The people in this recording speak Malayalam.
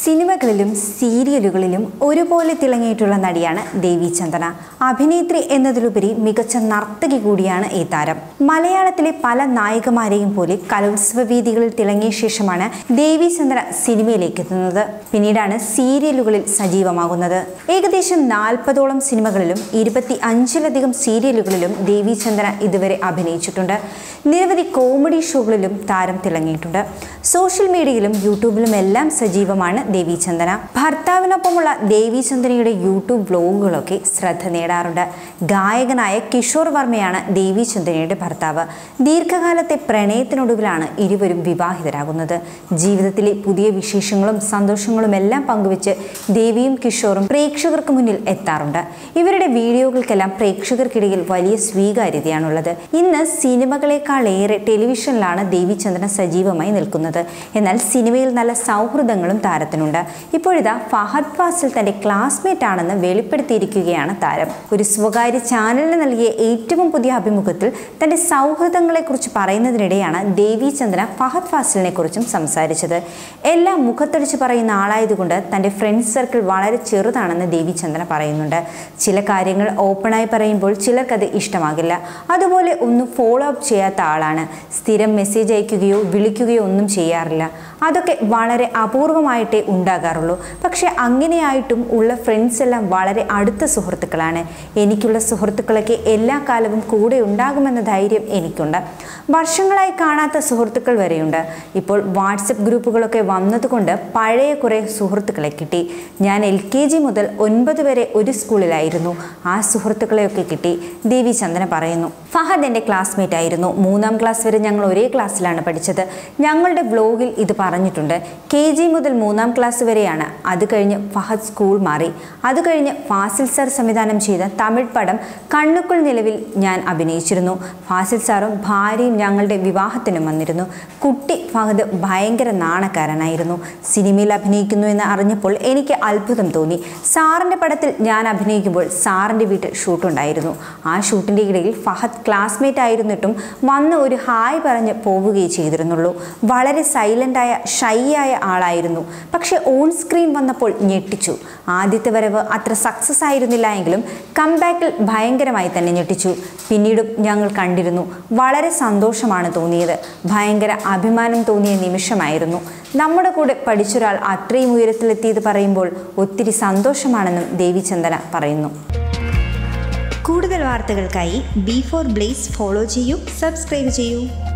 സിനിമകളിലും സീരിയലുകളിലും ഒരുപോലെ തിളങ്ങിയിട്ടുള്ള നടിയാണ് ദേവി ചന്ദന അഭിനേത്രി എന്നതിലുപരി മികച്ച നർത്തകി കൂടിയാണ് ഈ താരം മലയാളത്തിലെ പല നായികമാരെയും പോലെ കലോത്സവ വേദികളിൽ തിളങ്ങിയ ശേഷമാണ് ദേവി ചന്ദ്ര സിനിമയിലേക്ക് എത്തുന്നത് പിന്നീടാണ് സീരിയലുകളിൽ സജീവമാകുന്നത് ഏകദേശം നാൽപ്പതോളം സിനിമകളിലും ഇരുപത്തി അഞ്ചിലധികം സീരിയലുകളിലും ദേവി ചന്ദ്ര ഇതുവരെ അഭിനയിച്ചിട്ടുണ്ട് നിരവധി കോമഡി ഷോകളിലും താരം തിളങ്ങിയിട്ടുണ്ട് സോഷ്യൽ മീഡിയയിലും യൂട്യൂബിലും എല്ലാം സജീവമാണ് ദേവി ചന്ദന ഭർത്താവിനൊപ്പമുള്ള ദേവി ചന്ദനയുടെ യൂട്യൂബ് വ്ലോഗുകളൊക്കെ ശ്രദ്ധ നേടാറുണ്ട് ഗായകനായ കിഷോർ വർമ്മയാണ് ദേവി ചന്ദനയുടെ ഭർത്താവ് ദീർഘകാലത്തെ പ്രണയത്തിനൊടുവിലാണ് ഇരുവരും വിവാഹിതരാകുന്നത് ജീവിതത്തിലെ പുതിയ വിശേഷങ്ങളും സന്തോഷങ്ങളും എല്ലാം പങ്കുവെച്ച് ദേവിയും കിഷോറും പ്രേക്ഷകർക്ക് മുന്നിൽ എത്താറുണ്ട് ഇവരുടെ വീഡിയോകൾക്കെല്ലാം പ്രേക്ഷകർക്കിടയിൽ വലിയ സ്വീകാര്യതയാണുള്ളത് ഇന്ന് സിനിമകളെക്കാളേറെ ടെലിവിഷനിലാണ് ദേവിചന്ദ്രൻ സജീവമായി നിൽക്കുന്നത് എന്നാൽ സിനിമയിൽ നല്ല സൗഹൃദങ്ങളും താരത്തിനുണ്ട് ഇപ്പോഴിതാ ഫഹദ് ഫാസിൽ തന്റെ ക്ലാസ്മേറ്റ് ആണെന്ന് വെളിപ്പെടുത്തിയിരിക്കുകയാണ് താരം ഒരു സ്വകാര്യ ചാനലിന് നൽകിയ ഏറ്റവും പുതിയ അഭിമുഖത്തിൽ തന്റെ സൗഹൃദങ്ങളെക്കുറിച്ച് പറയുന്നതിനിടെയാണ് ദേവി ചന്ദ്ര ഫഹദ് ഫാസിലിനെ കുറിച്ചും സംസാരിച്ചത് എല്ലാം മുഖത്തടിച്ച് പറയുന്ന ആളായതുകൊണ്ട് തന്റെ ഫ്രണ്ട് സർക്കിൾ വളരെ ചെറുതാണെന്ന് ദേവി ചന്ദ്ര പറയുന്നുണ്ട് ചില കാര്യങ്ങൾ ഓപ്പണായി പറയുമ്പോൾ ചിലർക്കത് ഇഷ്ടമാകില്ല അതുപോലെ ഒന്നും ഫോളോ അപ്പ് ചെയ്യാത്ത ആളാണ് സ്ഥിരം മെസ്സേജ് അയക്കുകയോ വിളിക്കുകയോ ഒന്നും ചെയ്യാറില്ല അതൊക്കെ വളരെ അപൂർവമായിട്ടേ ഉണ്ടാകാറുള്ളൂ പക്ഷെ അങ്ങനെയായിട്ടും ഉള്ള ഫ്രണ്ട്സ് എല്ലാം വളരെ അടുത്ത സുഹൃത്തുക്കളാണ് എനിക്കുള്ള സുഹൃത്തുക്കളൊക്കെ എല്ലാ കാലവും കൂടെ ഉണ്ടാകുമെന്ന ധൈര്യം എനിക്കുണ്ട് വർഷങ്ങളായി കാണാത്ത സുഹൃത്തുക്കൾ വരെയുണ്ട് ഇപ്പോൾ വാട്സപ്പ് ഗ്രൂപ്പുകളൊക്കെ വന്നതുകൊണ്ട് പഴയ കുറേ സുഹൃത്തുക്കളെ കിട്ടി ഞാൻ എൽ കെ ജി മുതൽ ഒൻപത് വരെ ഒരു സ്കൂളിലായിരുന്നു ആ സുഹൃത്തുക്കളെയൊക്കെ കിട്ടി ദേവി ചന്ദന പറയുന്നു ഫഹദ് എൻ്റെ ക്ലാസ്മേറ്റ് ആയിരുന്നു മൂന്നാം ക്ലാസ് വരെ ഞങ്ങൾ ഒരേ ക്ലാസ്സിലാണ് പഠിച്ചത് ഞങ്ങളുടെ വ്ലോഗിൽ ഇത് പറഞ്ഞിട്ടുണ്ട് കെ ജി മുതൽ മൂന്നാം ക്ലാസ് വരെയാണ് അത് കഴിഞ്ഞ് ഫഹദ് സ്കൂൾ മാറി അത് കഴിഞ്ഞ് ഫാസിൽ സാർ സംവിധാനം ചെയ്ത തമിഴ് പടം കണ്ണുക്കുൾ നിലവിൽ ഞാൻ അഭിനയിച്ചിരുന്നു ഫാസിൽ സാറും ഭാര്യയും ഞങ്ങളുടെ വിവാഹത്തിനും വന്നിരുന്നു കുട്ടി ഫഹദ് ഭയങ്കര നാണക്കാരനായിരുന്നു സിനിമയിൽ അഭിനയിക്കുന്നു എന്ന് അറിഞ്ഞപ്പോൾ എനിക്ക് അത്ഭുതം തോന്നി സാറിൻ്റെ പടത്തിൽ ഞാൻ അഭിനയിക്കുമ്പോൾ സാറിൻ്റെ വീട്ടിൽ ഷൂട്ടുണ്ടായിരുന്നു ആ ഷൂട്ടിൻ്റെ ഇടയിൽ ഫഹദ് ക്ലാസ്മേറ്റ് ആയിരുന്നിട്ടും വന്ന് ഒരു ഹായ് പറഞ്ഞ് പോവുകയേ ചെയ്തിരുന്നുള്ളൂ വളരെ സൈലൻ്റായ ഷൈ ആയ ആളായിരുന്നു പക്ഷേ ഓൺ സ്ക്രീൻ വന്നപ്പോൾ ഞെട്ടിച്ചു ആദ്യത്തെ വരവ് അത്ര സക്സസ് ആയിരുന്നില്ല എങ്കിലും കംബാക്കിൽ ഭയങ്കരമായി തന്നെ ഞെട്ടിച്ചു പിന്നീടും ഞങ്ങൾ കണ്ടിരുന്നു വളരെ സന്തോഷമാണ് തോന്നിയത് ഭയങ്കര അഭിമാനം തോന്നിയ നിമിഷമായിരുന്നു നമ്മുടെ കൂടെ പഠിച്ചൊരാൾ അത്രയും ഉയരത്തിലെത്തിയത് പറയുമ്പോൾ ഒത്തിരി സന്തോഷമാണെന്നും ദേവിചന്ദന പറയുന്നു കൂടുതൽ വാർത്തകൾക്കായി ബി ഫോർ ബ്ലേസ് ഫോളോ ചെയ്യൂ സബ്സ്ക്രൈബ് ചെയ്യൂ